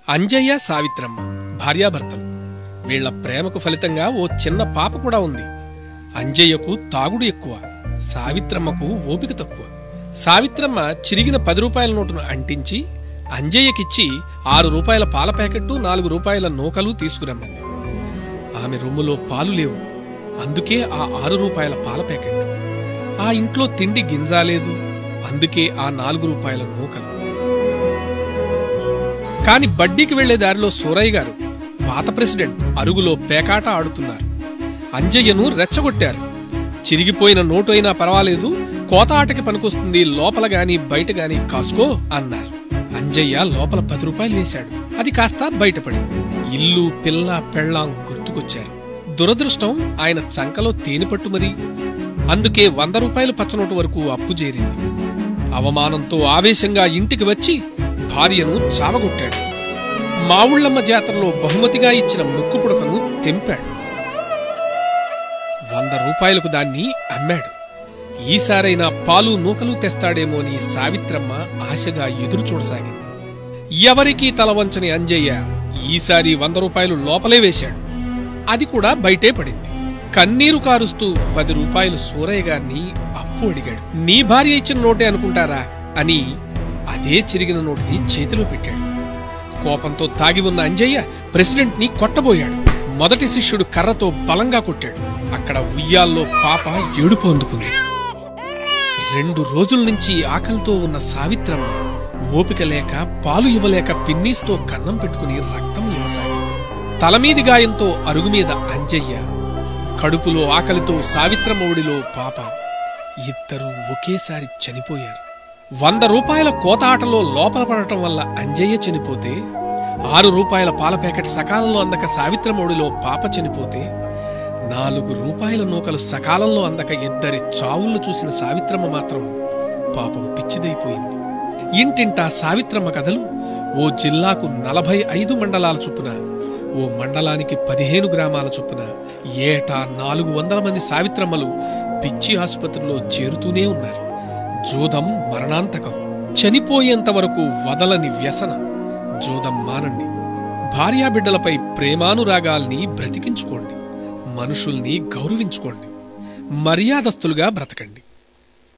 అంజయ్య సావిత్రమ్మ భార్యాభర్తలు వీళ్ల ప్రేమకు ఫలితంగా ఓ చిన్న పాప కూడా ఉంది అంజయ్యకు తాగుడు ఎక్కువ సావిత్రమ్మకు ఓపిక తక్కువ సావిత్రమ్మ చిరిగిన పది రూపాయల నోటును అంటించి అంజయ్యకిచ్చి ఆరు రూపాయల పాల ప్యాకెట్టు నాలుగు రూపాయల నూకలు తీసుకురమ్మంది ఆమె రొమ్ములో పాలు లేవు అందుకే ఆ ఆరు రూపాయల పాల ప్యాకెట్ ఆ ఇంట్లో తిండి గింజా లేదు అందుకే ఆ నాలుగు రూపాయల నూకలు కాని బడ్డీకి వెళ్లే దారిలో సూరయ్య గారు పాత ప్రెసిడెంట్ అరుగులో పేకాట ఆడుతున్నారు అంజయ్యను రెచ్చగొట్టారు చిరిగిపోయిన నోటు అయినా పర్వాలేదు కోత ఆటకి పనికొస్తుంది లోపల గాని బయట గాని కాసుకో అన్నారు అంజయ్య లోపల పది రూపాయలు వేశాడు అది కాస్త బయటపడింది ఇల్లు పిల్ల పెళ్ళాం గుర్తుకొచ్చారు దురదృష్టం ఆయన చంకలో తేనె పట్టు మరి అందుకే వంద రూపాయలు పచ్చనోటు వరకు అప్పు చేరింది అవమానంతో ఆవేశంగా ఇంటికి వచ్చి భార్యను చావగొట్టాడు మావుళ్ళమ్మ జాతరలో బహుమతిగా ఇచ్చిన ముక్కు పుడకను తెంపాడు వంద రూపాయలకు దాన్ని అమ్మాడు ఈసారైనా పాలు నూకలు తెస్తాడేమో అని సావిత్రమ్మ ఆశగా ఎదురు చూడసాగింది ఎవరికీ తలవంచని అంజయ్య ఈసారి వంద రూపాయలు లోపలే వేశాడు అది కూడా బయటే పడింది కన్నీరు కారుస్తూ పది రూపాయలు సూరయ్య గారిని అప్పు అడిగాడు నీ భార్య ఇచ్చిన నోటే అనుకుంటారా అని అదే చిరిగిన నోటిని చేతిలో పెట్టాడు కోపంతో తాగి ఉన్న అంజయ్య ప్రెసిడెంట్ ని కొట్టబోయాడు మొదటి శిష్యుడు కర్రతో బలంగా కొట్టాడు అక్కడ ఉయ్యాల్లో పాప ఏడుపు అందుకుంది రెండు రోజుల నుంచి ఆకలితో ఉన్న సావిత్రమ్మ ఓపిక లేక పాలు ఇవ్వలేక పిన్నీస్తో కన్నం పెట్టుకుని రక్తం ఇవ్వసాగింది తలమీది గాయంతో అరుగు మీద అంజయ్య కడుపులో ఆకలితో సావిత్రమ్మ ఒడిలో పాప ఇద్దరూ ఒకేసారి చనిపోయారు వంద రూపాయల కోత ఆటలో లోపల పడటం వల్ల అంజయ్య చనిపోతే ఆరు రూపాయల పాల ప్యాకెట్ సకాలంలో అందక సావిత్రమౌడిలో పాప చనిపోతే నాలుగు రూపాయల నూకలు సకాలంలో అందక ఇద్దరి చావులను చూసిన సావిత్రమ్మ మాత్రం పాపం పిచ్చిదైపోయింది ఇంటింటా సావిత్రమ్మ కథలు ఓ జిల్లాకు నలభై ఐదు మండలాల చొప్పున ఓ మండలానికి పదిహేను గ్రామాల చొప్పున ఏటా నాలుగు వందల మంది సావిత్రమ్మలు పిచ్చి ఆసుపత్రిలో చేరుతూనే ఉన్నారు జూదం మరణాంతకం చనిపోయేంత వరకు వదలని వ్యసన జూదం మానండి భార్యాబిడ్డలపై ప్రేమానురాగాల్ని బ్రతికించుకోండి మనుషుల్ని గౌరవించుకోండి మర్యాదస్తులుగా బ్రతకండి